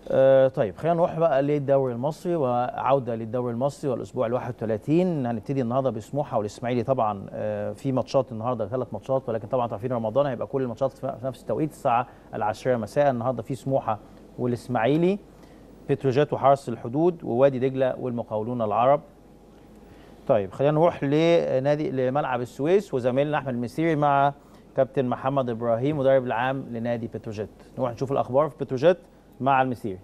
آه طيب خلينا نروح بقى للدوري المصري وعوده للدوري المصري والاسبوع ال 31 هنبتدي النهارده بسموحه والاسماعيلي طبعا آه في ماتشات النهارده ثلاث ماتشات ولكن طبعا عارفين رمضان هيبقى كل الماتشات في نفس التوقيت الساعه العاشره مساء النهارده في سموحه والاسماعيلي بتروجيت وحرس الحدود ووادي دجله والمقاولون العرب طيب خلينا نروح لنادي لملعب السويس وزميلنا احمد المسيري مع كابتن محمد ابراهيم مدرب العام لنادي بتروجيت نروح نشوف الاخبار في بتروجيت مع المسيري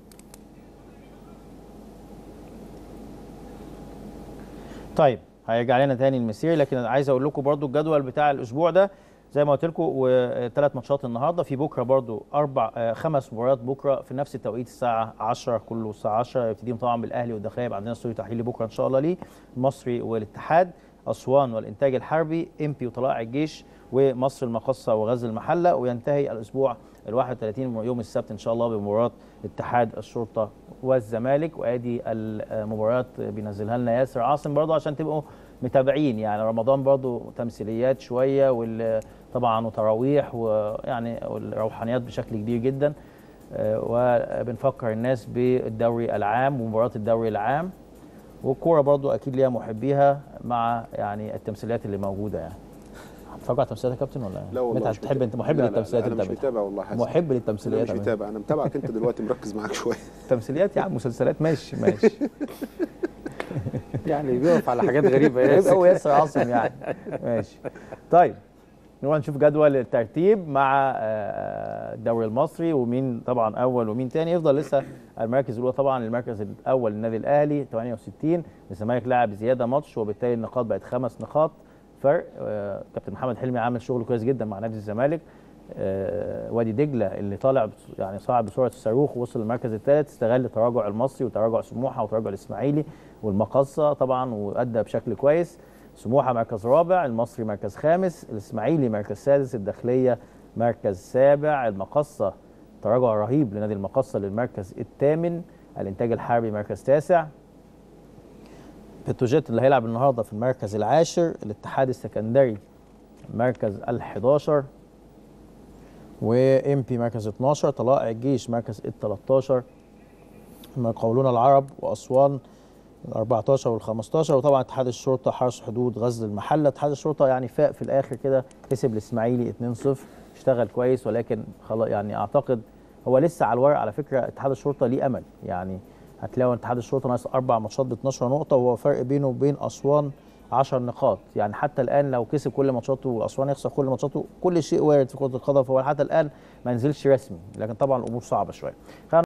طيب هيرجع لنا تاني المسيري لكن أنا عايز اقول لكم برضو الجدول بتاع الاسبوع ده زي ما قلت لكم وثلاث ماتشات النهارده في بكره برضو اربع آه، خمس مباريات بكره في نفس التوقيت الساعه 10 كله الساعه 10 يبتديهم طبعا بالاهلي والداخليه يبقى عندنا استوديو تحليلي بكره ان شاء الله ليه المصري والاتحاد اسوان والانتاج الحربي امبي وطلائع الجيش ومصر المقصه وغزل المحله وينتهي الاسبوع ال 31 يوم السبت ان شاء الله بمباراه اتحاد الشرطه والزمالك وادي المباريات بينزلها لنا ياسر عاصم برضه عشان تبقوا متابعين يعني رمضان برضه تمثيليات شويه وال طبعا وتراويح ويعني والروحانيات بشكل كبير جدا آه، وبنفكر الناس بالدوري العام ومباراه الدوري العام والكوره برضو اكيد ليها محبيها مع يعني التمثيليات اللي موجوده يعني هتتفرج على التمثيليات يا كابتن ولا لا والله انت مش بتحب متابع. انت محب لا لا للتمثيليات لا انا انت مش متابع والله حاسس محب انا للتمثيليات مش يا متابع انا متابعك انت دلوقتي مركز معاك شويه تمثيليات يا عم مسلسلات ماشي ماشي يعني بيقف على حاجات غريبه غريب ياسر. قوي ياسر عاصم يعني ماشي طيب نروح نشوف جدول الترتيب مع آه، الدوري المصري ومين طبعا اول ومين تاني يفضل لسه المركز الاولى طبعا المركز الاول للنادي الاهلي 68 الزمالك لاعب زياده ماتش وبالتالي النقاط بقت خمس نقاط فرق آه، كابتن محمد حلمي عامل شغل كويس جدا مع نادي الزمالك آه، وادي دجله اللي طالع بس- يعني صعد بسرعه الصاروخ ووصل للمركز الثالث استغل تراجع المصري وتراجع سموحه وتراجع الاسماعيلي والمقصه طبعا وادى بشكل كويس سموحه مركز رابع المصري مركز خامس الاسماعيلي مركز سادس الداخليه مركز سابع المقصه تراجع رهيب لنادي المقصه للمركز الثامن الانتاج الحربي مركز تاسع بتروجيت اللي هيلعب النهارده في المركز العاشر الاتحاد السكندري مركز ال11 وام بي مركز 12 طلائع الجيش مركز ال 13 المقاولون العرب واسوان ال 14 وال 15 وطبعا اتحاد الشرطه حرس حدود غزل المحله اتحاد الشرطه يعني فاق في الاخر كده كسب الاسماعيلي 2-0 اشتغل كويس ولكن خلاص يعني اعتقد هو لسه على الورق على فكره اتحاد الشرطه ليه امل يعني هتلاقوا اتحاد الشرطه ناقص اربع ماتشات ب 12 نقطه وهو فرق بينه وبين اسوان 10 نقاط يعني حتى الان لو كسب كل ماتشاته واسوان يخسر كل ماتشاته كل شيء وارد في كره القدم فهو حتى الان ما نزلش رسمي لكن طبعا الامور صعبه شويه